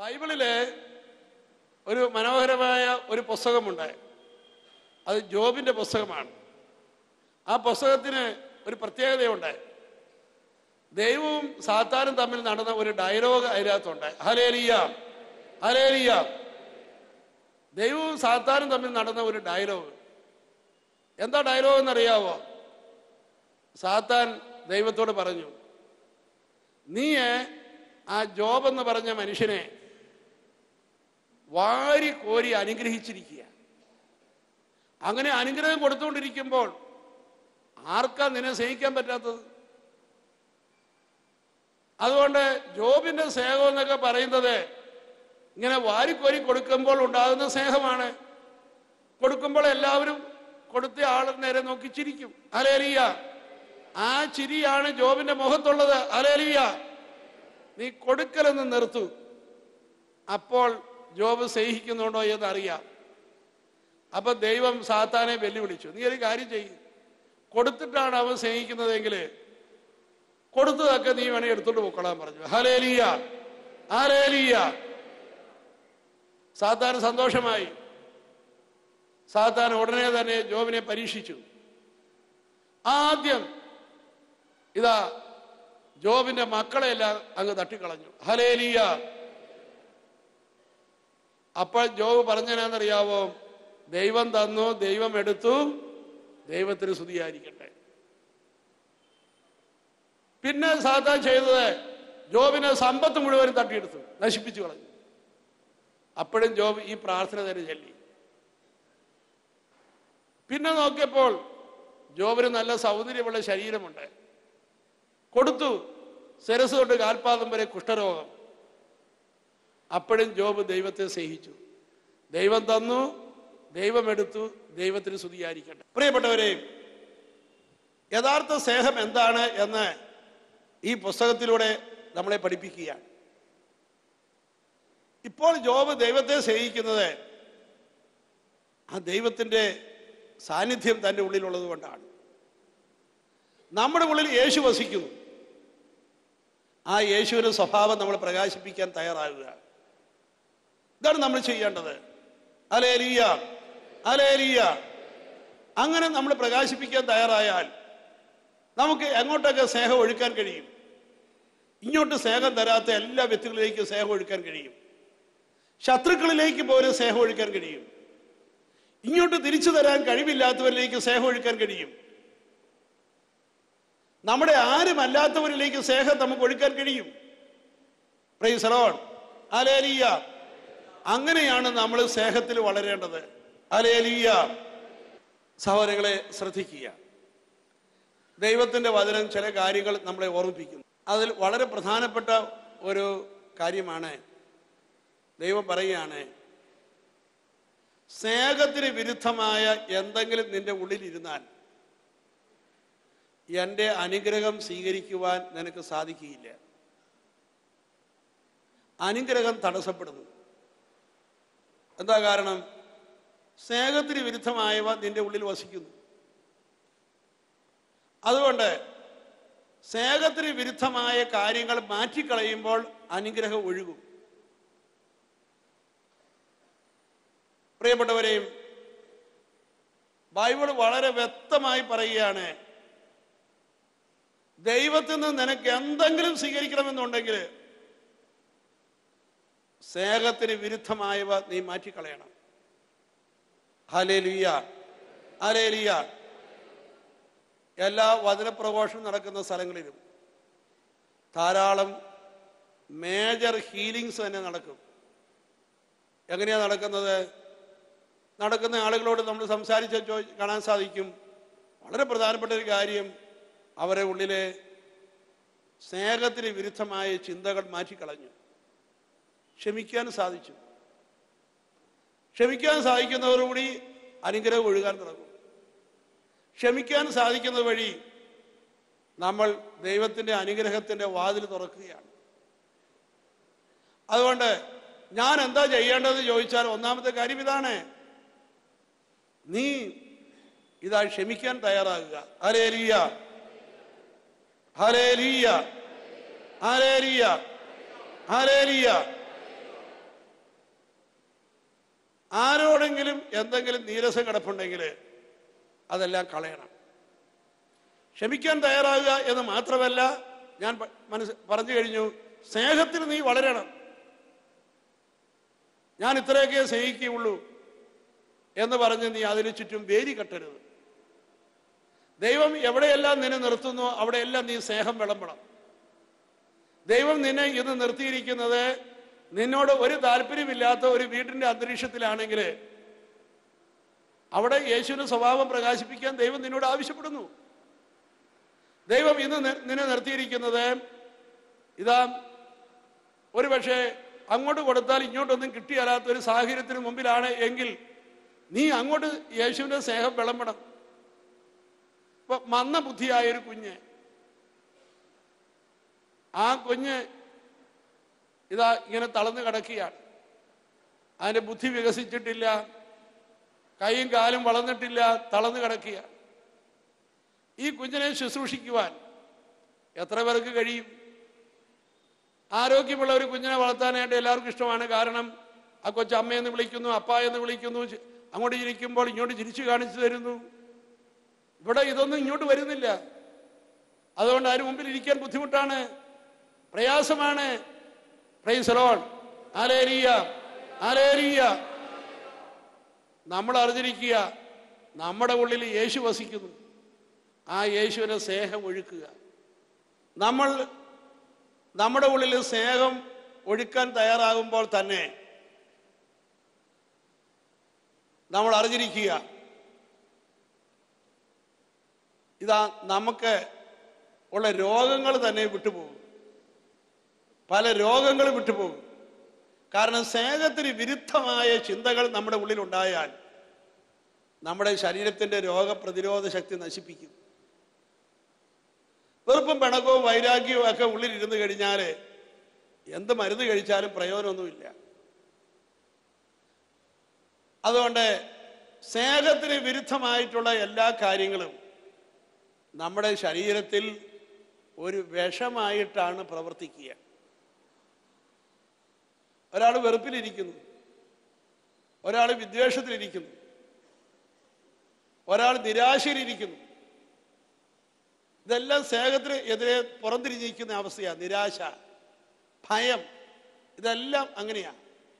ബൈബിളില് ഒരു മനോഹരമായ ഒരു പുസ്തകമുണ്ട് അത് ജോബിന്റെ പുസ്തകമാണ് ആ പുസ്തകത്തിന് ഒരു പ്രത്യേകതയുണ്ട് ദൈവവും സാത്താനും തമ്മിൽ നടന്ന ഒരു ഡയലോഗ് അതിനകത്തുണ്ട് ഹലേലിയ ഹലേലിയ ദൈവവും സാത്താനും തമ്മിൽ നടന്ന ഒരു ഡയലോഗ് എന്താ ഡയലോഗ് എന്നറിയാവോ സാത്താൻ ദൈവത്തോട് പറഞ്ഞു നീ ആ ജോബ് എന്ന് പറഞ്ഞ മനുഷ്യനെ വാരി കോരി അനുഗ്രഹിച്ചിരിക്കുക അങ്ങനെ അനുഗ്രഹം കൊടുത്തുകൊണ്ടിരിക്കുമ്പോൾ ആർക്കാ നിന്നെ സ്നേഹിക്കാൻ പറ്റാത്തത് അതുകൊണ്ട് ജോബിന്റെ സ്നേഹം എന്നൊക്കെ പറയുന്നത് ഇങ്ങനെ വാരിക്കോരി കൊടുക്കുമ്പോൾ ഉണ്ടാകുന്ന സ്നേഹമാണ് കൊടുക്കുമ്പോൾ എല്ലാവരും കൊടുത്ത ആൾ നേരെ നോക്കി ചിരിക്കും അലേലിയ ആ ചിരിയാണ് ജോബിന്റെ മുഖത്തുള്ളത് അലേലിയ നീ കൊടുക്കലെന്ന് നിർത്തു അപ്പോൾ ജോബ് സ്നേഹിക്കുന്നുണ്ടോ എന്ന് അറിയാം അപ്പൊ ദൈവം സാത്താനെ വെല്ലുവിളിച്ചു നീ ഒരു കാര്യം ചെയ്യും കൊടുത്തിട്ടാണ് അവൻ സ്നേഹിക്കുന്നതെങ്കിൽ കൊടുത്തതൊക്കെ നീ വേണേ എടുത്തോണ്ട് പോക്കൊള്ളാൻ പറഞ്ഞു ഹലേലിയ ഹലേലിയ സാത്താൻ സന്തോഷമായി സാത്താൻ ഉടനെ തന്നെ ജോബിനെ പരീക്ഷിച്ചു ആദ്യം ഇതാ ജോബിന്റെ മക്കളെല്ലാം അങ്ങ് തട്ടിക്കളഞ്ഞു ഹലേലിയ അപ്പോൾ ജോബ് പറഞ്ഞതിനാന്നറിയാവോ ദൈവം തന്നു ദൈവം എടുത്തു ദൈവത്തിന് സ്തുതിയായിരിക്കട്ടെ പിന്നെ സാത്താൻ ചെയ്തത് ജോബിനെ സമ്പത്ത് മുഴുവനും തട്ടിയെടുത്തു നശിപ്പിച്ചു കളഞ്ഞു അപ്പോഴും ജോബ് ഈ പ്രാർത്ഥന തന്നെ ചൊല്ലി പിന്നെ നോക്കിയപ്പോൾ ജോബിന് നല്ല സൗന്ദര്യമുള്ള ശരീരമുണ്ട് കൊടുത്തു ശിരസ് തൊട്ട് കാൽപാദം വരെ കുഷ്ഠരോഗം അപ്പോഴും ജോബ് ദൈവത്തെ സ്നേഹിച്ചു ദൈവം തന്നു ദൈവം എടുത്തു ദൈവത്തിന് സ്തുതിയായിരിക്കട്ടെ പ്രിയപ്പെട്ടവരെ യഥാർത്ഥ സ്നേഹം എന്താണ് എന്ന് ഈ പുസ്തകത്തിലൂടെ നമ്മളെ പഠിപ്പിക്കുകയാണ് ഇപ്പോൾ ജോബ് ദൈവത്തെ സ്നേഹിക്കുന്നത് ആ ദൈവത്തിൻ്റെ സാന്നിധ്യം തൻ്റെ ഉള്ളിലുള്ളത് കൊണ്ടാണ് നമ്മുടെ ഉള്ളിൽ യേശു വസിക്കുന്നു ആ യേശുവിൻ്റെ സ്വഭാവം നമ്മൾ പ്രകാശിപ്പിക്കാൻ തയ്യാറാകുക ഇതാണ് നമ്മൾ ചെയ്യേണ്ടത് അലേലിയ അലേലിയ അങ്ങനെ നമ്മൾ പ്രകാശിപ്പിക്കാൻ തയ്യാറായാൽ നമുക്ക് എങ്ങോട്ടൊക്കെ സ്നേഹം ഒഴുക്കാൻ കഴിയും ഇങ്ങോട്ട് സ്നേഹം തരാത്ത എല്ലാ വ്യക്തികളിലേക്കും സ്നേഹം ഒഴുക്കാൻ കഴിയും ശത്രുക്കളിലേക്ക് പോലും സ്നേഹം ഒഴുക്കാൻ കഴിയും ഇങ്ങോട്ട് തിരിച്ചു തരാൻ കഴിവില്ലാത്തവരിലേക്ക് സ്നേഹം ഒഴുക്കാൻ കഴിയും നമ്മുടെ ആരുമല്ലാത്തവരിലേക്ക് സ്നേഹം നമുക്ക് ഒഴുക്കാൻ കഴിയും പ്രൈസലോൺ അലേലിയ അങ്ങനെയാണ് നമ്മൾ സ്നേഹത്തിൽ വളരേണ്ടത് അലേലിയ സഹോദരങ്ങളെ ശ്രദ്ധിക്കുക ദൈവത്തിന്റെ വചനം ചില കാര്യങ്ങൾ നമ്മളെ ഓർമ്മിപ്പിക്കുന്നു അതിൽ വളരെ പ്രധാനപ്പെട്ട ഒരു കാര്യമാണ് ദൈവം പറയുകയാണ് സ്നേഹത്തിന് വിരുദ്ധമായ എന്തെങ്കിലും നിന്റെ ഉള്ളിലിരുന്നാൽ എൻ്റെ അനുഗ്രഹം സ്വീകരിക്കുവാൻ നിനക്ക് സാധിക്കുകയില്ല അനുഗ്രഹം തടസ്സപ്പെടുന്നു എന്താ കാരണം സ്നേഹത്തിന് വിരുദ്ധമായവ നിന്റെ ഉള്ളിൽ വസിക്കുന്നു അതുകൊണ്ട് സ്നേഹത്തിന് വിരുദ്ധമായ കാര്യങ്ങൾ മാറ്റിക്കളയുമ്പോൾ അനുഗ്രഹം ഒഴുകും പ്രിയപ്പെട്ടവരെയും ബൈബിൾ വളരെ വ്യക്തമായി പറയുകയാണ് ദൈവത്തിൽ നിന്ന് നിനക്ക് എന്തെങ്കിലും സ്വീകരിക്കണമെന്നുണ്ടെങ്കിൽ സ്നേഹത്തിന് വിരുദ്ധമായവ നീ മാറ്റിക്കളയണം ഹലേലിയ ഹലേലിയ എല്ലാ വചനപ്രഘോഷണം നടക്കുന്ന സ്ഥലങ്ങളിലും ധാരാളം മേജർ ഹീലിങ്സ് തന്നെ നടക്കും എങ്ങനെയാ നടക്കുന്നത് നടക്കുന്ന ആളുകളോട് നമ്മൾ സംസാരിച്ച ചോ കാണാൻ സാധിക്കും വളരെ പ്രധാനപ്പെട്ട ഒരു കാര്യം അവരെ ഉള്ളിലെ സ്നേഹത്തിന് വിരുദ്ധമായ ചിന്തകൾ മാറ്റിക്കളഞ്ഞു ക്ഷമിക്കാൻ സാധിച്ചു ക്ഷമിക്കാൻ സാധിക്കുന്നതോടുകൂടി അനുഗ്രഹം ഒഴുകാൻ തുടങ്ങും ക്ഷമിക്കാൻ സാധിക്കുന്നത് വഴി നമ്മൾ ദൈവത്തിൻ്റെ അനുഗ്രഹത്തിൻ്റെ വാതിൽ തുറക്കുകയാണ് അതുകൊണ്ട് ഞാൻ എന്താ ചെയ്യേണ്ടതെന്ന് ചോദിച്ചാൽ ഒന്നാമത്തെ കാര്യം ഇതാണ് നീ ഇതാ ക്ഷമിക്കാൻ തയ്യാറാകുക ഹലേലിയ ഹലേലിയ ഹലേലിയ ഹലേലിയ ആരോടെങ്കിലും എന്തെങ്കിലും നീരസം കിടപ്പുണ്ടെങ്കിൽ അതെല്ലാം കളയണം ക്ഷമിക്കാൻ തയ്യാറാകുക എന്ന് മാത്രമല്ല ഞാൻ പ- മനസ്സ് പറഞ്ഞു കഴിഞ്ഞു സ്നേഹത്തിൽ നീ വളരണം ഞാൻ ഇത്രയൊക്കെ സ്നേഹിക്കുകയുള്ളൂ എന്ന് പറഞ്ഞ് നീ അതിനു ചുറ്റും വേലി കെട്ടരുത് ദൈവം എവിടെയെല്ലാം നിന്നെ നിർത്തുന്നു അവിടെയെല്ലാം നീ സ്നേഹം വിളമ്പണം ദൈവം നിന്നെ ഇന്ന് നിർത്തിയിരിക്കുന്നത് നിന്നോട് ഒരു താല്പര്യമില്ലാത്ത ഒരു വീടിന്റെ അന്തരീക്ഷത്തിലാണെങ്കിൽ അവിടെ യേശുവിന്റെ സ്വഭാവം പ്രകാശിപ്പിക്കാൻ ദൈവം നിന്നോട് ആവശ്യപ്പെടുന്നു ദൈവം ഇന്ന് നി- നിന്നെ നിർത്തിയിരിക്കുന്നത് ഇതാ ഒരു പക്ഷേ അങ്ങോട്ട് കൊടുത്താൽ ഇങ്ങോട്ടൊന്നും കിട്ടിയാലാത്ത ഒരു സാഹചര്യത്തിന് മുമ്പിലാണ് എങ്കിൽ നീ അങ്ങോട്ട് യേശുവിന്റെ സ്നേഹം വിളമ്പണം ഇപ്പൊ മന്ന ബുദ്ധിയായ ഒരു കുഞ്ഞ് ആ കുഞ്ഞ് ഇതാ ഇങ്ങനെ തളർന്നു കിടക്കുകയാണ് അതിന്റെ ബുദ്ധി വികസിച്ചിട്ടില്ല കൈയും കാലും വളർന്നിട്ടില്ല തളർന്നു കിടക്കുകയാണ് ഈ കുഞ്ഞിനെ ശുശ്രൂഷിക്കുവാൻ എത്ര പേർക്ക് കഴിയും ആരോഗ്യമുള്ള ഒരു കുഞ്ഞിനെ വളർത്താനായിട്ട് എല്ലാവർക്കും ഇഷ്ടമാണ് കാരണം ആ കൊച്ചു അമ്മയെന്ന് വിളിക്കുന്നു അപ്പ എന്ന് വിളിക്കുന്നു ചി- അങ്ങോട്ട് ചിരിക്കുമ്പോൾ ഇങ്ങോട്ട് ചിരിച്ചു കാണിച്ചു തരുന്നു ഇവിടെ ഇതൊന്നും ഇങ്ങോട്ട് വരുന്നില്ല അതുകൊണ്ട് അതിന് മുമ്പിൽ ഇരിക്കാൻ ബുദ്ധിമുട്ടാണ് പ്രയാസമാണ് പ്രൈസലോൺ ആലേരിയ ആലേരിയ നമ്മൾ അറിഞ്ഞിരിക്കുക നമ്മുടെ ഉള്ളിൽ യേശു വസിക്കുന്നു ആ യേശുവിനെ സ്നേഹം ഒഴുക്കുക നമ്മൾ നമ്മുടെ ഉള്ളിൽ സ്നേഹം ഒഴുക്കാൻ തയ്യാറാകുമ്പോൾ തന്നെ നമ്മൾ അറിഞ്ഞിരിക്കുക ഇതാ നമുക്ക് ഉള്ള രോഗങ്ങൾ തന്നെ വിട്ടുപോകും പല രോഗങ്ങളും വിട്ടുപോകും കാരണം സ്നേഹത്തിന് വിരുദ്ധമായ ചിന്തകൾ നമ്മുടെ ഉള്ളിലുണ്ടായാൽ നമ്മുടെ ശരീരത്തിന്റെ രോഗപ്രതിരോധ ശക്തി നശിപ്പിക്കും വെറുപ്പും പിണക്കവും വൈരാഗ്യവും ഒക്കെ ഉള്ളിലിരുന്ന് കഴിഞ്ഞാൽ എന്ത് മരുന്ന് കഴിച്ചാലും പ്രയോജനമൊന്നുമില്ല അതുകൊണ്ട് സ്നേഹത്തിന് വിരുദ്ധമായിട്ടുള്ള എല്ലാ കാര്യങ്ങളും നമ്മുടെ ശരീരത്തിൽ ഒരു വിഷമായിട്ടാണ് പ്രവർത്തിക്കുക ഒരാൾ വെറുപ്പിലിരിക്കുന്നു ഒരാൾ വിദ്വേഷത്തിലിരിക്കുന്നു ഒരാൾ നിരാശയിലിരിക്കുന്നു ഇതെല്ലാം സ്നേഹത്തിന് എതിരെ പുറംതിരിഞ്ഞിരിക്കുന്ന അവസ്ഥയാണ് നിരാശ ഭയം ഇതെല്ലാം അങ്ങനെയാണ്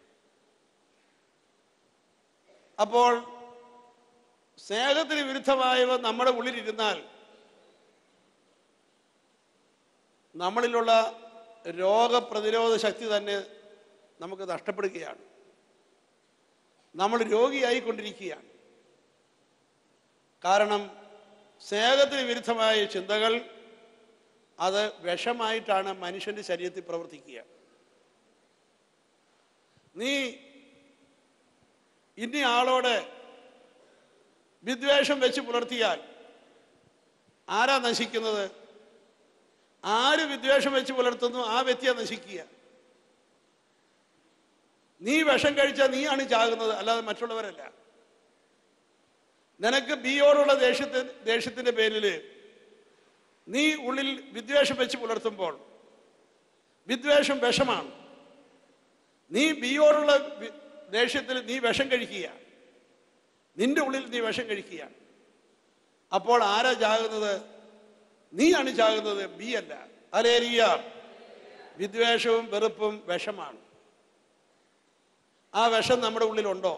അപ്പോൾ സ്നേഹത്തിന് വിരുദ്ധമായവ നമ്മുടെ ഉള്ളിലിരുന്നാൽ നമ്മളിലുള്ള രോഗപ്രതിരോധ ശക്തി തന്നെ നമുക്ക് നഷ്ടപ്പെടുകയാണ് നമ്മൾ രോഗിയായിക്കൊണ്ടിരിക്കുകയാണ് കാരണം സ്നേഹത്തിന് വിരുദ്ധമായ ചിന്തകൾ അത് വിഷമായിട്ടാണ് മനുഷ്യന്റെ ശരീരത്തിൽ പ്രവർത്തിക്കുക നീ ഇനി ആളോട് വിദ്വേഷം വെച്ച് പുലർത്തിയാൽ ആരാ നശിക്കുന്നത് ആര് വിദ്വേഷം വെച്ച് പുലർത്തുന്നു ആ വ്യക്തിയെ നശിക്കുക നീ വിഷം കഴിച്ചാൽ നീയാണ് ചാകുന്നത് അല്ലാതെ മറ്റുള്ളവരല്ല നിനക്ക് ബിയോടുള്ള ദേഷ്യത്തിന് ദേഷ്യത്തിന്റെ പേരിൽ നീ ഉള്ളിൽ വിദ്വേഷം വെച്ച് പുലർത്തുമ്പോൾ വിദ്വേഷം വിഷമാണ് നീ ബിയോടുള്ള വി- ദേഷ്യത്തിൽ നീ വിഷം കഴിക്കുക നിന്റെ ഉള്ളിൽ നീ വിഷം കഴിക്കുകയാണ് അപ്പോൾ ആരാ ചാകുന്നത് നീയാണ് ചാകുന്നത് ബി അല്ല അലേരിയ വിദ്വേഷവും വെറുപ്പും വിഷമാണ് ആ വിഷം നമ്മുടെ ഉള്ളിലുണ്ടോ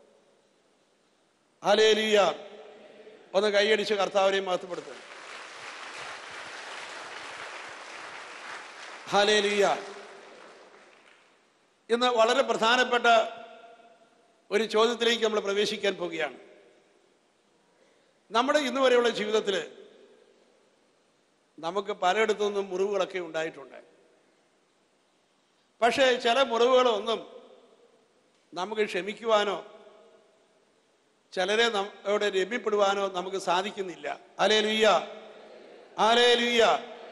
അലേലിയ ഒന്ന് കൈയടിച്ച് കർത്താവിനെയും മഹത്വപ്പെടുത്തും ഹാലേലിയ ഇന്ന് വളരെ പ്രധാനപ്പെട്ട ഒരു ചോദ്യത്തിലേക്ക് നമ്മൾ പ്രവേശിക്കാൻ പോവുകയാണ് നമ്മുടെ ഇന്ന് വരെയുള്ള ജീവിതത്തിൽ നമുക്ക് പലയിടത്തു നിന്നും മുറിവുകളൊക്കെ ഉണ്ടായിട്ടുണ്ട് പക്ഷേ ചില മുറിവുകളൊന്നും നമുക്ക് ക്ഷമിക്കുവാനോ ചിലരെ നമ്മോട് രമ്യപ്പെടുവാനോ നമുക്ക് സാധിക്കുന്നില്ല അലേ ലുയ്യ ആലേ ലുയ്യ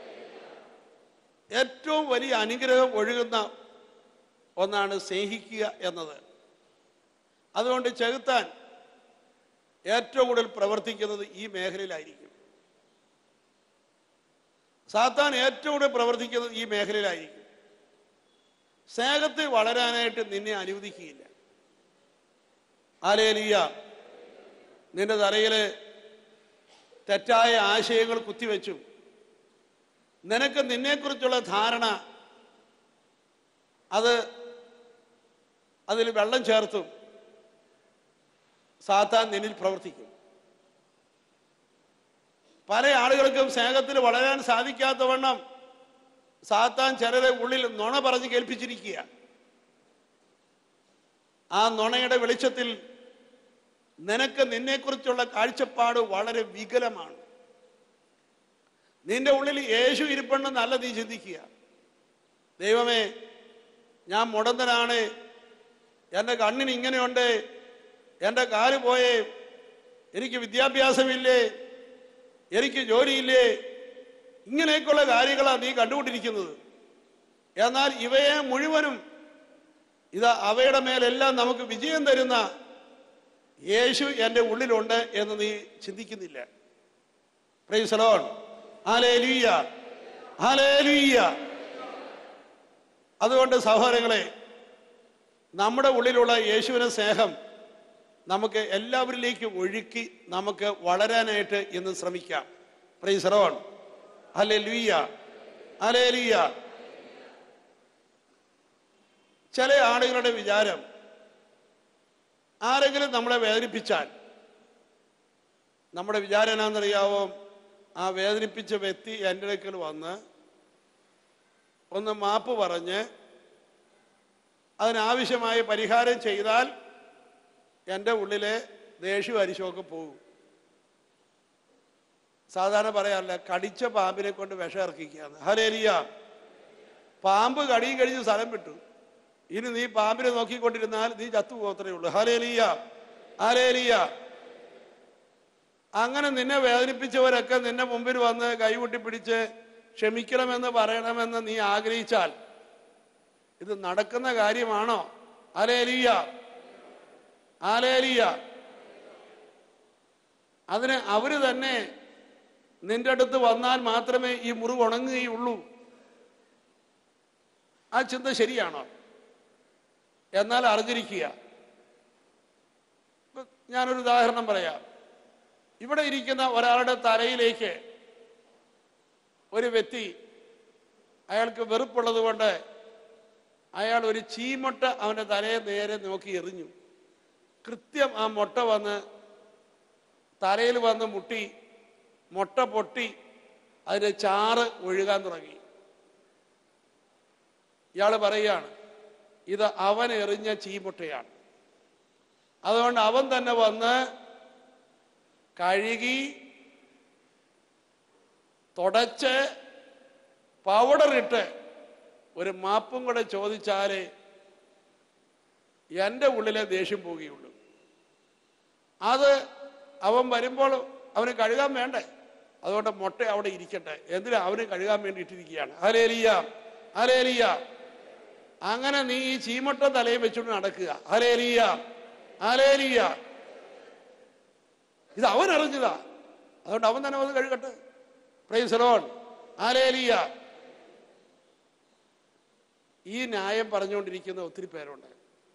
ഏറ്റവും വലിയ അനുഗ്രഹം ഒഴുകുന്ന ഒന്നാണ് സ്നേഹിക്കുക എന്നത് അതുകൊണ്ട് ചെകുത്താൻ ഏറ്റവും കൂടുതൽ പ്രവർത്തിക്കുന്നത് ഈ മേഖലയിലായിരിക്കും സാത്താൻ ഏറ്റവും കൂടുതൽ പ്രവർത്തിക്കുന്നത് ഈ മേഖലയിലായിരിക്കും സ്നേഹത്തിൽ വളരാനായിട്ട് നിന്നെ അനുവദിക്കുകയില്ല ആലേലിയ നിന്റെ തലയിൽ തെറ്റായ ആശയങ്ങൾ കുത്തിവെച്ചു നിനക്ക് നിന്നെക്കുറിച്ചുള്ള ധാരണ അത് അതിൽ വെള്ളം ചേർത്തും സാത്താൻ നിന്നിൽ പ്രവർത്തിക്കും പല ആളുകൾക്കും സ്നേഹത്തിൽ വളരാൻ സാധിക്കാത്തവണ്ണം സാത്താൻ ചിലരെ ഉള്ളിൽ നുണ പറഞ്ഞ് കേൾപ്പിച്ചിരിക്കുക ആ നുണയുടെ വെളിച്ചത്തിൽ നിനക്ക് നിന്നെക്കുറിച്ചുള്ള കാഴ്ചപ്പാട് വളരെ വികലമാണ് നിന്റെ ഉള്ളിൽ യേശു ഇരിപ്പുണ്ടെന്നല്ല നീ ചിന്തിക്കുക ദൈവമേ ഞാൻ മുടന്തനാണ് എൻ്റെ കണ്ണിന് ഇങ്ങനെയുണ്ട് എൻ്റെ കാല് പോയേ എനിക്ക് വിദ്യാഭ്യാസമില്ലേ എനിക്ക് ജോലിയില്ലേ ഇങ്ങനെയൊക്കെയുള്ള കാര്യങ്ങളാണ് നീ കണ്ടുകൊണ്ടിരിക്കുന്നത് എന്നാൽ ഇവയെ മുഴുവനും ഇത് അവയുടെ മേലെല്ലാം നമുക്ക് വിജയം തരുന്ന യേശു എൻ്റെ ഉള്ളിലുണ്ട് എന്ന് നീ ചിന്തിക്കുന്നില്ല പ്രൈസലോൺ ഹാലേലൂയ ഹാലേലൂയ അതുകൊണ്ട് സഹോദരങ്ങളെ നമ്മുടെ ഉള്ളിലുള്ള യേശുവിനെ സ്നേഹം നമുക്ക് എല്ലാവരിലേക്കും ഒഴുക്കി നമുക്ക് വളരാനായിട്ട് ഇന്ന് ശ്രമിക്കാം പ്രൈസറോൺ ഹലേ ലൂയ ഹലേ ലൂയ ചില ആളുകളുടെ വിചാരം ആരെങ്കിലും നമ്മളെ വേദനിപ്പിച്ചാൽ നമ്മുടെ വിചാരം എന്നാണെന്നറിയാവോ ആ വേദനിപ്പിച്ച വ്യക്തി എൻ്റെ അടുക്കൽ വന്ന് ഒന്ന് മാപ്പ് പറഞ്ഞ് അതിനാവശ്യമായ പരിഹാരം ചെയ്താൽ എൻ്റെ ഉള്ളിലെ ദേഷ്യവും അരിശമൊക്കെ പോകും സാധാരണ പറയാറില്ല കടിച്ച പാമ്പിനെ കൊണ്ട് വിഷം ഇറക്കിക്കുകയാണ് ഹലേലിയ പാമ്പ് കടിയും കഴിഞ്ഞ് സ്ഥലം വിട്ടു ഇനി നീ പാമ്പിനെ നോക്കിക്കൊണ്ടിരുന്നാൽ നീ ചത്തു പോകത്തേ ഉള്ളൂ ഹലേലിയ ഹലേലിയ അങ്ങനെ നിന്നെ വേദനിപ്പിച്ചവരൊക്കെ നിന്നെ മുമ്പിൽ വന്ന് കൈകൊട്ടി പിടിച്ച് ക്ഷമിക്കണമെന്ന് പറയണമെന്ന് നീ ആഗ്രഹിച്ചാൽ ഇത് നടക്കുന്ന കാര്യമാണോ അലേലിയ ആലേലിയ അതിന് അവര് തന്നെ നിന്റെ അടുത്ത് വന്നാൽ മാത്രമേ ഈ മുറിവ് ഉണങ്ങുകയുള്ളൂ ആ ചിന്ത ശരിയാണോ എന്നാൽ അറിഞ്ഞിരിക്കുക ഇപ്പൊ ഞാനൊരു ഉദാഹരണം പറയാം ഇവിടെ ഇരിക്കുന്ന ഒരാളുടെ തലയിലേക്ക് ഒരു വ്യക്തി അയാൾക്ക് വെറുപ്പുള്ളത് കൊണ്ട് അയാൾ ഒരു ചീമൊട്ട അവന്റെ തലയെ നേരെ നോക്കി എറിഞ്ഞു കൃത്യം ആ മുട്ട വന്ന് തലയിൽ വന്ന് മുട്ടി മുട്ട പൊട്ടി അതിന്റെ ചാറ് ഒഴുകാൻ തുടങ്ങി ഇയാൾ പറയുകയാണ് ഇത് അവൻ എറിഞ്ഞ ചീമുട്ടയാണ് അതുകൊണ്ട് അവൻ തന്നെ വന്ന് കഴുകി തുടച്ച് പൗഡർ ഇട്ട് ഒരു മാപ്പും കൂടെ ചോദിച്ചാലേ എൻ്റെ ഉള്ളിലെ ദേഷ്യം പോവുകയുള്ളൂ അത് അവൻ വരുമ്പോൾ അവന് കഴുകാൻ വേണ്ടേ അതുകൊണ്ട് മുട്ട അവിടെ ഇരിക്കട്ടെ എന്തിനാ അവന് കഴുകാൻ വേണ്ടി ഇട്ടിരിക്കുകയാണ് ഹലേലിയ ഹലേലിയ അങ്ങനെ നീ ഈ ചീമട്ട തലയും വെച്ചുകൊണ്ട് നടക്കുക ഹലേലിയ ഹലേലിയ ഇത് അവൻ അറിഞ്ഞതാ അതുകൊണ്ട് അവൻ തന്നെ വന്ന് കഴുകട്ടെ പ്രൈസലോൺ ഹലേലിയ ഈ ന്യായം പറഞ്ഞുകൊണ്ടിരിക്കുന്ന ഒത്തിരി പേരുണ്ട്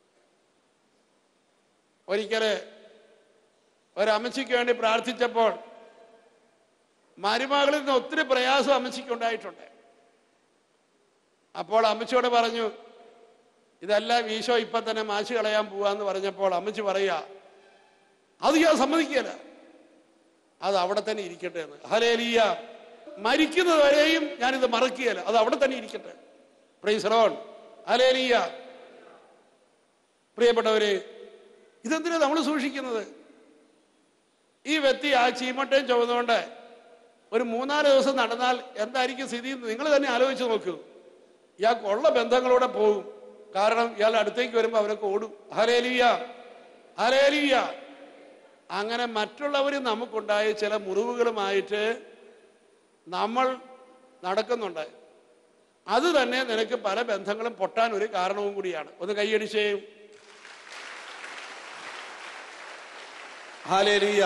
ഒരിക്കല് ഒരമ്മച്ചിക്ക് വേണ്ടി പ്രാർത്ഥിച്ചപ്പോൾ മരുമകളിൽ നിന്ന് ഒത്തിരി പ്രയാസം അമ്മച്ചിക്ക് ഉണ്ടായിട്ടുണ്ട് അപ്പോൾ അമ്മച്ചിയോട് പറഞ്ഞു ഇതെല്ലാം ഈശോ ഇപ്പൊ തന്നെ മാച്ചു കളയാൻ പോവാന്ന് പറഞ്ഞപ്പോൾ അമ്മച്ചി പറയുക അത് ഞാൻ സമ്മതിക്കുകയില്ല അത് അവിടെ തന്നെ ഇരിക്കട്ടെ എന്ന് ഹലേലിയ മരിക്കുന്നത് വരെയും ഞാനിത് മറക്കുകയില്ല അത് അവിടെ തന്നെ ഇരിക്കട്ടെ പ്രൈസറോൺ ഹലേലിയ പ്രിയപ്പെട്ടവരെ ഇതെന്തിനാ നമ്മൾ സൂക്ഷിക്കുന്നത് ഈ വ്യക്തി ആ ചീമട്ടയും ചുവന്നുകൊണ്ട് ഒരു മൂന്നാല് ദിവസം നടന്നാൽ എന്തായിരിക്കും സ്ഥിതി എന്ന് നിങ്ങൾ തന്നെ ആലോചിച്ച് നോക്കൂ ഇയാൾക്ക് ഉള്ള ബന്ധങ്ങളോടെ പോകും കാരണം ഇയാൾ അടുത്തേക്ക് വരുമ്പോൾ അവരൊക്കെ ഓടും ഹലേലിയ ഹലേലിയ അങ്ങനെ മറ്റുള്ളവർ നമുക്കുണ്ടായ ചില മുറിവുകളുമായിട്ട് നമ്മൾ നടക്കുന്നുണ്ട് അത് തന്നെ നിനക്ക് പല ബന്ധങ്ങളും പൊട്ടാൻ ഒരു കാരണവും കൂടിയാണ് ഒന്ന് കൈയടിച്ചേ ഹാലേലിയ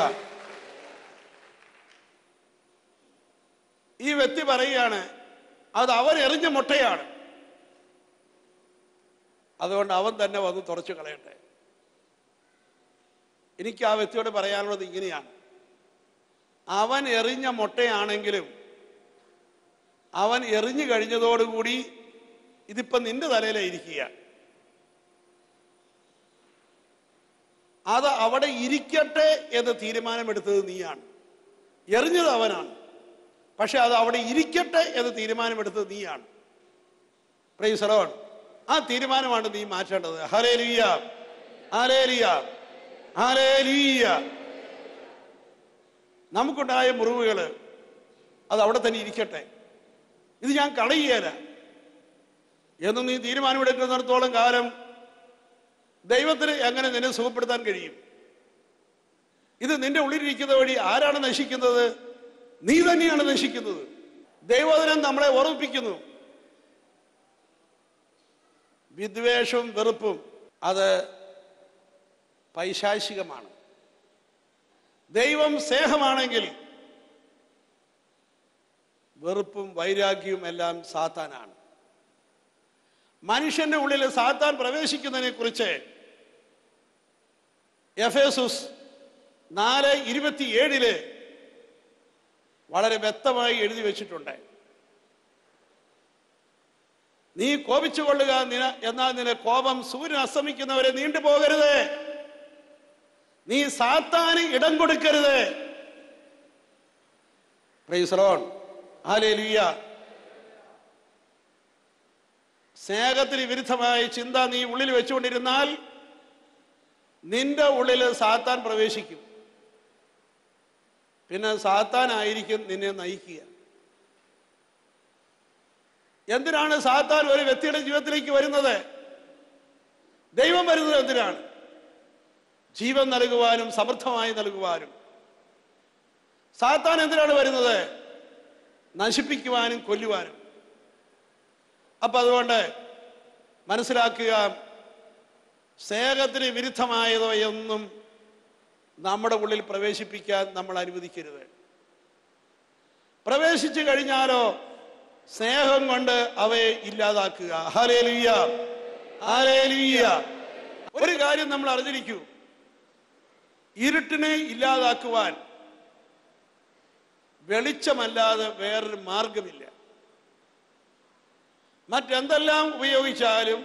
ഈ വ്യക്തി പറയുകയാണ് അത് അവൻ എറിഞ്ഞ മുട്ടയാണ് അതുകൊണ്ട് അവൻ തന്നെ വന്ന് തുറച്ചു കളയട്ടെ എനിക്ക് ആ വ്യക്തിയോട് പറയാനുള്ളത് ഇങ്ങനെയാണ് അവൻ എറിഞ്ഞ മുട്ടയാണെങ്കിലും അവൻ എറിഞ്ഞു കഴിഞ്ഞതോടുകൂടി ഇതിപ്പം നിന്റെ തലയിലായിരിക്കുക അത് അവിടെ ഇരിക്കട്ടെ എന്ന് തീരുമാനമെടുത്തത് നീയാണ് എറിഞ്ഞത് അവനാണ് പക്ഷെ അത് അവിടെ ഇരിക്കട്ടെ എന്ന് തീരുമാനമെടുത്തത് നീയാണ് പ്രൈസറോൺ ആ തീരുമാനമാണ് നീ മാറ്റേണ്ടത് ഹലേലിയ ഹലേലിയ ഹലേലിയ നമുക്കുണ്ടായ മുറിവുകൾ അത് അവിടെ തന്നെ ഇരിക്കട്ടെ ഇത് ഞാൻ കളയുകയല്ല എന്ന് നീ തീരുമാനമെടുക്കുന്നിടത്തോളം കാലം ദൈവത്തിന് എങ്ങനെ നിന്നെ സുഖപ്പെടുത്താൻ കഴിയും ഇത് നിന്റെ ഉള്ളിലിരിക്കുന്ന വഴി ആരാണ് നശിക്കുന്നത് നീ തന്നെയാണ് നശിക്കുന്നത് ദൈവദിനം നമ്മളെ ഓർമ്മിപ്പിക്കുന്നു വിദ്വേഷവും വെറുപ്പും അത് പൈശാചികമാണ് ദൈവം സ്നേഹമാണെങ്കിൽ വെറുപ്പും വൈരാഗ്യവും എല്ലാം സാത്താനാണ് മനുഷ്യന്റെ ഉള്ളിൽ സാത്താൻ പ്രവേശിക്കുന്നതിനെ കുറിച്ച് എഫേസുസ് നാല് ഇരുപത്തിയേഴില് വളരെ വ്യക്തമായി എഴുതി വെച്ചിട്ടുണ്ട് നീ കോപിച്ചുകൊള്ളുക നിന എന്നാൽ നിന്റെ കോപം സൂര്യൻ അസ്തമിക്കുന്നവരെ നീണ്ടുപോകരുത് നീ സാത്താന് ഇടം കൊടുക്കരുത് പ്രൈസറോൺ ഹാലേലുയ്യ സ്നേഹത്തിന് വിരുദ്ധമായ ചിന്ത നീ ഉള്ളിൽ വെച്ചുകൊണ്ടിരുന്നാൽ നിന്റെ ഉള്ളിൽ സാത്താൻ പ്രവേശിക്കും പിന്നെ സാത്താനായിരിക്കും നിന്നെ നയിക്കുക എന്തിനാണ് സാത്താൻ ഒരു വ്യക്തിയുടെ ജീവിതത്തിലേക്ക് വരുന്നത് ദൈവം വരുന്നത് എന്തിനാണ് ജീവൻ നൽകുവാനും സമൃദ്ധമായി നൽകുവാനും സാത്താൻ എന്തിനാണ് വരുന്നത് നശിപ്പിക്കുവാനും കൊല്ലുവാനും അപ്പൊ അതുകൊണ്ട് മനസ്സിലാക്കുക സ്നേഹത്തിന് വിരുദ്ധമായതോ എന്നും നമ്മുടെ ഉള്ളിൽ പ്രവേശിപ്പിക്കാൻ നമ്മൾ അനുവദിക്കരുത് പ്രവേശിച്ചു കഴിഞ്ഞാലോ സ്നേഹം കൊണ്ട് അവയെ ഇല്ലാതാക്കുക ഹലേലുയ്യ ഹലേലുയ്യ ഒരു കാര്യം നമ്മൾ അറിഞ്ഞിരിക്കൂ ഇരുട്ടിനെ ഇല്ലാതാക്കുവാൻ വെളിച്ചമല്ലാതെ വേറൊരു മാർഗമില്ല മറ്റെന്തെല്ലാം ഉപയോഗിച്ചാലും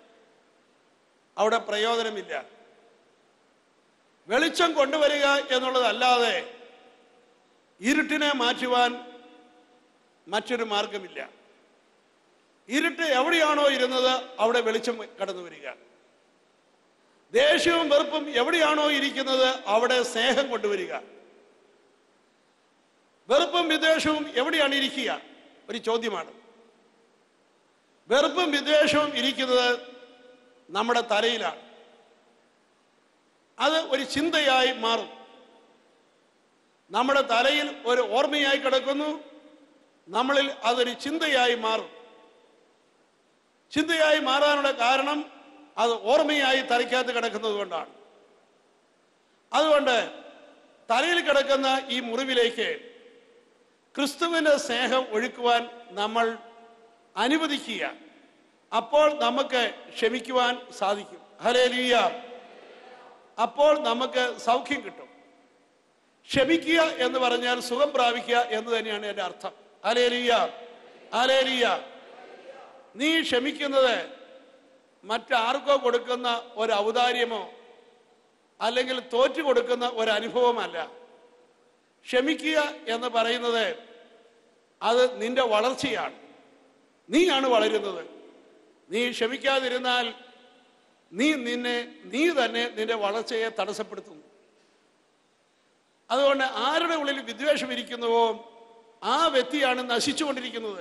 അവിടെ പ്രയോജനമില്ല വെളിച്ചം കൊണ്ടുവരിക എന്നുള്ളതല്ലാതെ ഇരുട്ടിനെ മാറ്റുവാൻ മറ്റൊരു മാർഗമില്ല ഇരുട്ട് എവിടെയാണോ ഇരുന്നത് അവിടെ വെളിച്ചം കടന്നു വരിക ദേഷ്യവും വെറുപ്പും എവിടെയാണോ ഇരിക്കുന്നത് അവിടെ സ്നേഹം കൊണ്ടുവരിക വെറുപ്പും വിദ്വേഷവും എവിടെയാണ് ഇരിക്കുക ഒരു ചോദ്യമാണ് വെറുപ്പും വിദ്വേഷവും ഇരിക്കുന്നത് നമ്മുടെ തലയിലാണ് അത് ഒരു ചിന്തയായി മാറും നമ്മുടെ തലയിൽ ഒരു ഓർമ്മയായി കിടക്കുന്നു നമ്മളിൽ അതൊരു ചിന്തയായി മാറും ചിന്തയായി മാറാനുള്ള കാരണം അത് ഓർമ്മയായി തലയ്ക്കകത്ത് കിടക്കുന്നത് കൊണ്ടാണ് അതുകൊണ്ട് തലയിൽ കിടക്കുന്ന ഈ മുറിവിലേക്ക് ക്രിസ്തുവിന്റെ സ്നേഹം ഒഴുക്കുവാൻ നമ്മൾ അനുവദിക്കുക അപ്പോൾ നമുക്ക് ക്ഷമിക്കുവാൻ സാധിക്കും ഹലേലിയ അപ്പോൾ നമുക്ക് സൗഖ്യം കിട്ടും ക്ഷമിക്കുക എന്ന് പറഞ്ഞാൽ സുഖം പ്രാപിക്കുക എന്ന് തന്നെയാണ് എൻ്റെ അർത്ഥം ഹലേലിയ ഹലേലിയ നീ ക്ഷമിക്കുന്നത് മറ്റാർക്കോ കൊടുക്കുന്ന ഒരു ഔദാര്യമോ അല്ലെങ്കിൽ തോറ്റു കൊടുക്കുന്ന ഒരു അനുഭവമല്ല ക്ഷമിക്കുക എന്ന് പറയുന്നത് അത് നിന്റെ വളർച്ചയാണ് നീയാണ് വളരുന്നത് നീ ക്ഷമിക്കാതിരുന്നാൽ നീ നിന്നെ നീ തന്നെ നിന്റെ വളർച്ചയെ തടസ്സപ്പെടുത്തുന്നു അതുകൊണ്ട് ആരുടെ ഉള്ളിൽ വിദ്വേഷം ഇരിക്കുന്നുവോ ആ വ്യക്തിയാണ് നശിച്ചുകൊണ്ടിരിക്കുന്നത്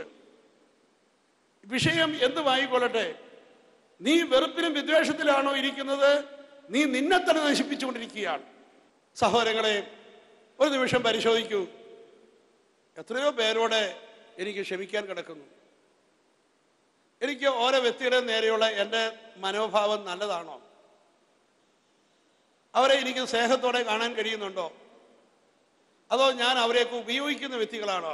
വിഷയം എന്തുമായിക്കൊള്ളട്ടെ നീ വെറുപ്പിനും വിദ്വേഷത്തിലാണോ ഇരിക്കുന്നത് നീ നിന്നെ തന്നെ നശിപ്പിച്ചുകൊണ്ടിരിക്കുകയാണ് സഹോദരങ്ങളെ ഒരു നിമിഷം പരിശോധിക്കൂ എത്രയോ പേരോട് എനിക്ക് ക്ഷമിക്കാൻ കിടക്കുന്നു എനിക്ക് ഓരോ വ്യക്തിയുടെ നേരെയുള്ള എൻ്റെ മനോഭാവം നല്ലതാണോ അവരെ എനിക്ക് സ്നേഹത്തോടെ കാണാൻ കഴിയുന്നുണ്ടോ അതോ ഞാൻ അവരെയൊക്കെ ഉപയോഗിക്കുന്ന വ്യക്തികളാണോ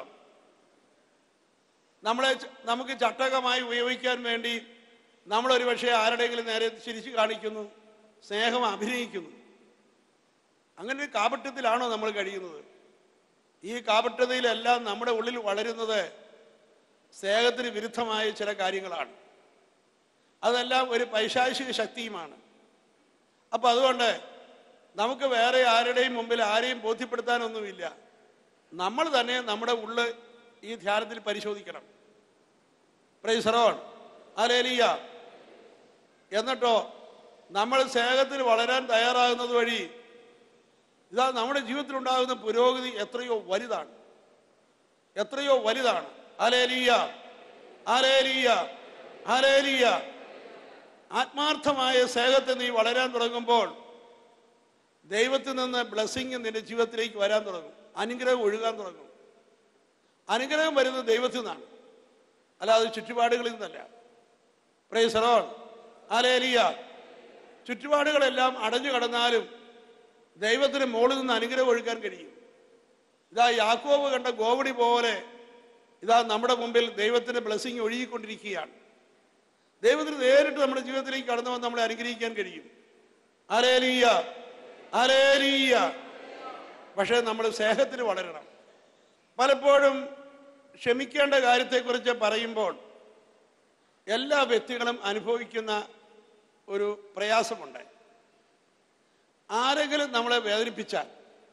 നമ്മളെ ച- നമുക്ക് ചട്ടകമായി ഉപയോഗിക്കാൻ വേണ്ടി നമ്മൾ ഒരുപക്ഷെ ആരുടെയെങ്കിലും നേരെ ചിരിച്ചു കാണിക്കുന്നു സ്നേഹം അഭിനയിക്കുന്നു അങ്ങനെ ഒരു കാപട്യത്തിലാണോ നമ്മൾ കഴിയുന്നത് ഈ കാപട്യതയിലെല്ലാം നമ്മുടെ ഉള്ളിൽ വളരുന്നത് സ്നേഹത്തിന് വിരുദ്ധമായ ചില കാര്യങ്ങളാണ് അതെല്ലാം ഒരു പൈശാചിക ശക്തിയുമാണ് അപ്പം അതുകൊണ്ട് നമുക്ക് വേറെ ആരുടെയും മുമ്പിൽ ആരെയും ബോധ്യപ്പെടുത്താനൊന്നുമില്ല നമ്മൾ തന്നെ നമ്മുടെ ഉള്ള് ഈ ധ്യാനത്തിൽ പരിശോധിക്കണം പ്രൈസറോൺ അലേലിയ എന്നിട്ടോ നമ്മൾ സ്നേഹത്തിൽ വളരാൻ തയ്യാറാകുന്നത് വഴി ഇതാ നമ്മുടെ ജീവിതത്തിൽ ഉണ്ടാകുന്ന പുരോഗതി എത്രയോ വലുതാണ് എത്രയോ വലുതാണ് അലേലിയ അലേലിയ അലേലിയ ആത്മാർത്ഥമായ സ്നേഹത്തിൽ നീ വളരാൻ തുടങ്ങുമ്പോൾ ദൈവത്തിൽ നിന്ന് ബ്ലെസ്സിങ് നിന്റെ ജീവിതത്തിലേക്ക് വരാൻ തുടങ്ങും അനുഗ്രഹം ഒഴുകാൻ തുടങ്ങും അനുഗ്രഹം വരുന്നത് ദൈവത്തിൽ നിന്നാണ് അല്ലാതെ ചുറ്റുപാടുകളിൽ നിന്നല്ല പ്രൈസറോൺ ആലേലിയ ചുറ്റുപാടുകളെല്ലാം അടഞ്ഞു കടന്നാലും ദൈവത്തിന് മുകളിൽ നിന്ന് അനുഗ്രഹം ഒഴുക്കാൻ കഴിയും ഇതാ യാക്കോബ് കണ്ട ഗോവണി പോലെ ഇതാ നമ്മുടെ മുമ്പിൽ ദൈവത്തിന്റെ ബ്ലെസ്സിങ് ഒഴുകിക്കൊണ്ടിരിക്കുകയാണ് ദൈവത്തിന് നേരിട്ട് നമ്മുടെ ജീവിതത്തിലേക്ക് കടന്നു വന്ന് നമ്മളെ അനുഗ്രഹിക്കാൻ കഴിയും അലേലിയ അലേലിയ പക്ഷേ നമ്മൾ സ്നേഹത്തിന് വളരണം പലപ്പോഴും ക്ഷമിക്കേണ്ട കാര്യത്തെക്കുറിച്ച് പറയുമ്പോൾ എല്ലാ വ്യക്തികളും അനുഭവിക്കുന്ന ഒരു പ്രയാസമുണ്ട് ആരെങ്കിലും നമ്മളെ വേദനിപ്പിച്ചാൽ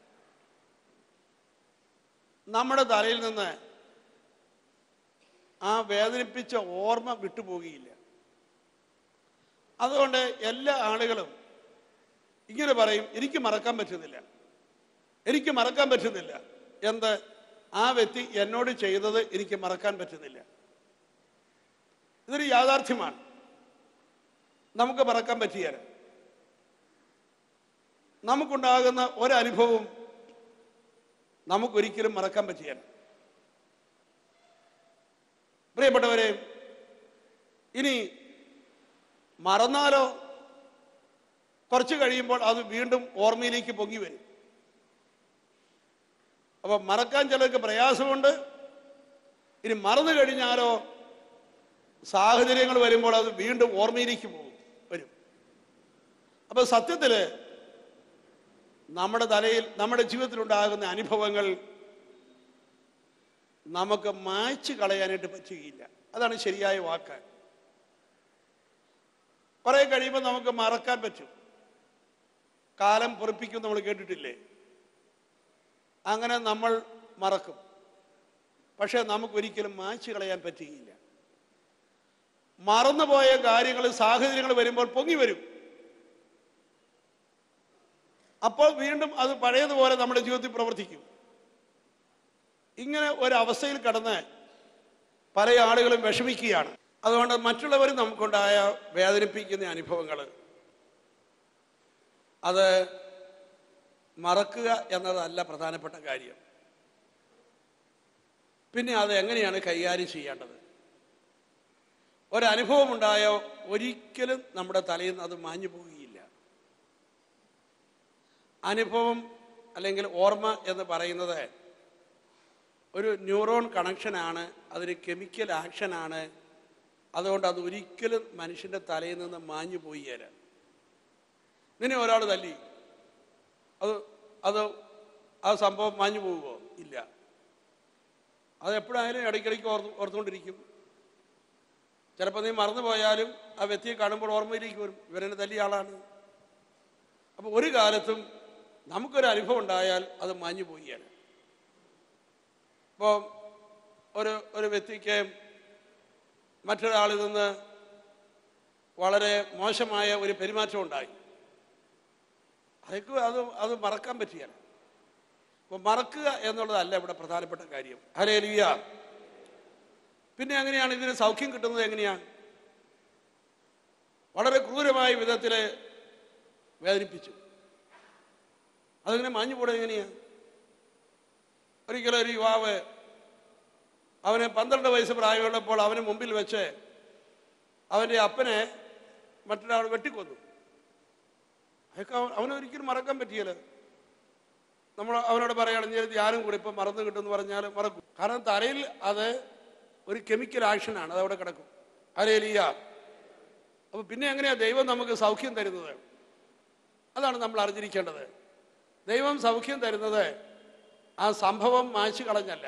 നമ്മുടെ തലയിൽ നിന്ന് ആ വേദനിപ്പിച്ച ഓർമ്മ വിട്ടുപോകുകയില്ല അതുകൊണ്ട് എല്ലാ ആളുകളും ഇങ്ങനെ പറയും എനിക്ക് മറക്കാൻ പറ്റുന്നില്ല എനിക്ക് മറക്കാൻ പറ്റുന്നില്ല എന്ത് ആ വ്യക്തി എന്നോട് ചെയ്തത് എനിക്ക് മറക്കാൻ പറ്റുന്നില്ല ഇതൊരു യാഥാർത്ഥ്യമാണ് നമുക്ക് മറക്കാൻ പറ്റിയാൽ നമുക്കുണ്ടാകുന്ന ഒരനുഭവവും നമുക്കൊരിക്കലും മറക്കാൻ പറ്റിയാൽ പ്രിയപ്പെട്ടവരെ ഇനി മറന്നാലോ കുറച്ച് കഴിയുമ്പോൾ അത് വീണ്ടും ഓർമ്മയിലേക്ക് പൊങ്ങി വരും അപ്പൊ മറക്കാൻ ചിലർക്ക് പ്രയാസമുണ്ട് ഇനി മറന്നു കഴിഞ്ഞാലോ സാഹചര്യങ്ങൾ വരുമ്പോൾ അത് വീണ്ടും ഓർമ്മയിലേക്ക് പോകും വരും അപ്പൊ സത്യത്തില് നമ്മുടെ തലയിൽ നമ്മുടെ ജീവിതത്തിലുണ്ടാകുന്ന അനുഭവങ്ങൾ നമുക്ക് മായ്ച്ചു കളയാനായിട്ട് പറ്റുകയില്ല അതാണ് ശരിയായ വാക്ക് കുറെ കഴിയുമ്പോൾ നമുക്ക് മറക്കാൻ പറ്റും കാലം പൊറപ്പിക്കും നമ്മൾ കേട്ടിട്ടില്ലേ അങ്ങനെ നമ്മൾ മറക്കും പക്ഷെ നമുക്കൊരിക്കലും മായ്ച്ചു കളയാൻ പറ്റുകയില്ല മറന്നുപോയ കാര്യങ്ങൾ സാഹചര്യങ്ങൾ വരുമ്പോൾ പൊങ്ങി വരും അപ്പോൾ വീണ്ടും അത് പഴയതുപോലെ നമ്മുടെ ജീവിതത്തിൽ പ്രവർത്തിക്കും ഇങ്ങനെ ഒരവസ്ഥയിൽ കടന്ന് പല ആളുകളും വിഷമിക്കുകയാണ് അതുകൊണ്ട് മറ്റുള്ളവർ നമുക്കുണ്ടായ വേദനിപ്പിക്കുന്ന അനുഭവങ്ങൾ അത് മറക്കുക എന്നതല്ല പ്രധാനപ്പെട്ട കാര്യം പിന്നെ അത് എങ്ങനെയാണ് കൈകാര്യം ചെയ്യേണ്ടത് ഒരനുഭവം ഉണ്ടായോ ഒരിക്കലും നമ്മുടെ തലയിൽ നിന്ന് അത് മാഞ്ഞു പോവുകയില്ല അനുഭവം അല്ലെങ്കിൽ ഓർമ്മ എന്ന് പറയുന്നത് ഒരു ന്യൂറോൺ കണക്ഷനാണ് അതൊരു കെമിക്കൽ ആക്ഷനാണ് അതുകൊണ്ട് അത് ഒരിക്കലും മനുഷ്യൻ്റെ തലയിൽ നിന്ന് മാഞ്ഞു പോയില്ല നിന്നെ ഒരാൾ തല്ലി അത് അത് ആ സംഭവം മാഞ്ഞു പോവുമോ ഇല്ല അത് എപ്പോഴായാലും ഇടയ്ക്കിടയ്ക്ക് ഓർത്ത് ഓർത്തുകൊണ്ടിരിക്കും ചിലപ്പോൾ നീ മറന്നു പോയാലും ആ വ്യക്തിയെ കാണുമ്പോൾ ഓർമ്മയിലേക്ക് വരും ഇവരെന്നെ തല്ലിയ ആളാണ് അപ്പോൾ ഒരു കാലത്തും നമുക്കൊരു അനുഭവം ഉണ്ടായാൽ അത് മാഞ്ഞു പോവുകയാണ് ഇപ്പോൾ ഒരു ഒരു വ്യക്തിക്ക് മറ്റൊരാളിൽ നിന്ന് വളരെ മോശമായ ഒരു പെരുമാറ്റം ഉണ്ടായി അതൊക്കെ അത് അത് മറക്കാൻ പറ്റിയാണ് അപ്പോൾ മറക്കുക എന്നുള്ളതല്ല ഇവിടെ പ്രധാനപ്പെട്ട കാര്യം ഹലേലിയ പിന്നെ എങ്ങനെയാണ് ഇതിന് സൗഖ്യം കിട്ടുന്നത് എങ്ങനെയാണ് വളരെ ക്രൂരമായ വിധത്തിൽ വേദനിപ്പിച്ചു അതിങ്ങനെ മാഞ്ഞു പോടെ എങ്ങനെയാണ് ഒരിക്കലും ഒരു യുവാവ് അവന് പന്ത്രണ്ട് വയസ്സ് പ്രായമുള്ളപ്പോൾ അവന് മുമ്പിൽ വെച്ച് അവൻ്റെ അപ്പനെ മറ്റൊരാൾ വെട്ടിക്കൊന്നു അതൊക്കെ അവൻ അവനൊരിക്കലും മറക്കാൻ പറ്റിയല്ലോ നമ്മൾ അവനോട് പറയുകയാണെങ്കിൽ ധ്യാനം കൂടി ഇപ്പം മറന്നു കിട്ടുമെന്ന് പറഞ്ഞാൽ മറക്കും കാരണം തലയിൽ അത് ഒരു കെമിക്കൽ ആക്ഷനാണ് അത് അവിടെ കിടക്കും അരേലിയ അപ്പോൾ പിന്നെ എങ്ങനെയാ ദൈവം നമുക്ക് സൗഖ്യം തരുന്നത് അതാണ് നമ്മൾ അറിഞ്ഞിരിക്കേണ്ടത് ദൈവം സൗഖ്യം തരുന്നത് ആ സംഭവം മായ്ച്ചു കളഞ്ഞല്ല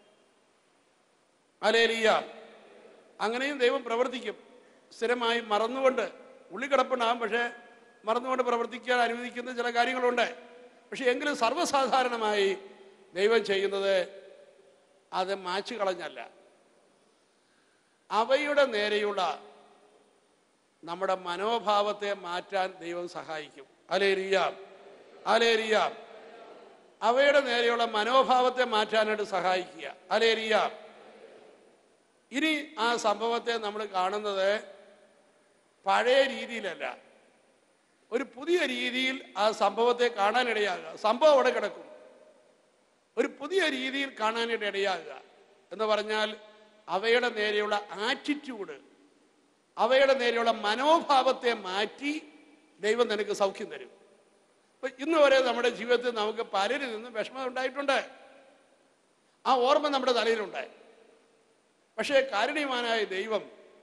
അലേലിയ അങ്ങനെയും ദൈവം പ്രവർത്തിക്കും സ്ഥിരമായി മറന്നുകൊണ്ട് ഉള്ളി കിടപ്പുണ്ടാകും പക്ഷേ മറന്നുകൊണ്ട് പ്രവർത്തിക്കാൻ അനുവദിക്കുന്ന ചില കാര്യങ്ങളുണ്ട് പക്ഷെ എങ്കിലും സർവ്വസാധാരണമായി ദൈവം ചെയ്യുന്നത് അത് മായ്ച്ചു കളഞ്ഞല്ല അവയുടെ നേരെയുള്ള നമ്മുടെ മനോഭാവത്തെ മാറ്റാൻ ദൈവം സഹായിക്കും അലേരിയ അലേരിയ അവയുടെ നേരെയുള്ള മനോഭാവത്തെ മാറ്റാനായിട്ട് സഹായിക്കുക അലേരിയ ഇനി ആ സംഭവത്തെ നമ്മൾ കാണുന്നത് പഴയ രീതിയിലല്ല ഒരു പുതിയ രീതിയിൽ ആ സംഭവത്തെ കാണാനിടയാകുക സംഭവം അവിടെ കിടക്കും ഒരു പുതിയ രീതിയിൽ കാണാനായിട്ട് ഇടയാകുക എന്ന് പറഞ്ഞാൽ അവയുടെ നേരെയുള്ള ആറ്റിറ്റ്യൂഡ് അവയുടെ നേരെയുള്ള മനോഭാവത്തെ മാറ്റി ദൈവം നിനക്ക് സൗഖ്യം തരും അപ്പൊ ഇന്ന് വരെ നമ്മുടെ ജീവിതത്തിൽ നമുക്ക് പലരിൽ നിന്നും വിഷമം ഉണ്ടായിട്ടുണ്ട് ആ ഓർമ്മ നമ്മുടെ തലയിലുണ്ട് പക്ഷേ കാരുണ്യവാനായ ദൈവം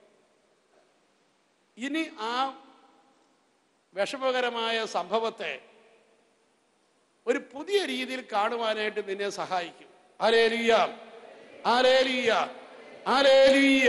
ഇനി ആ വിഷമകരമായ സംഭവത്തെ ഒരു പുതിയ രീതിയിൽ കാണുവാനായിട്ട് നിന്നെ സഹായിക്കും ആലേലിയ ആലേലിയ ആലേലിയ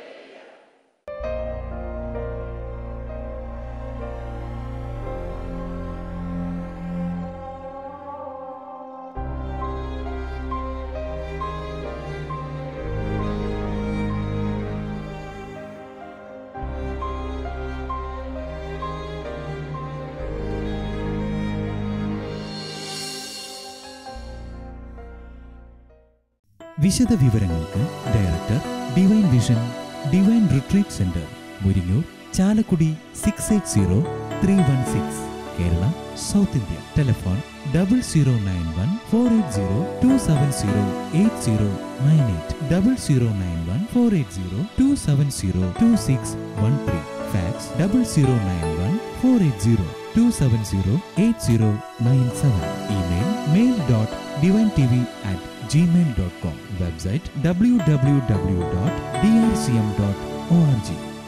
വിശദ വിവരങ്ങൾക്ക് director divine vision divine retreat centre Muringoor Chalakudy six eight zero three one six Kerala South India telephone double zero nine one four eight zero two seven zero eight zero nine eight double zero nine one four eight zero two seven zero two six one three fax double zero nine one four eight zero two seven zero eight zero nine seven email mail dot divine T V at gmail.com website www.drcm.org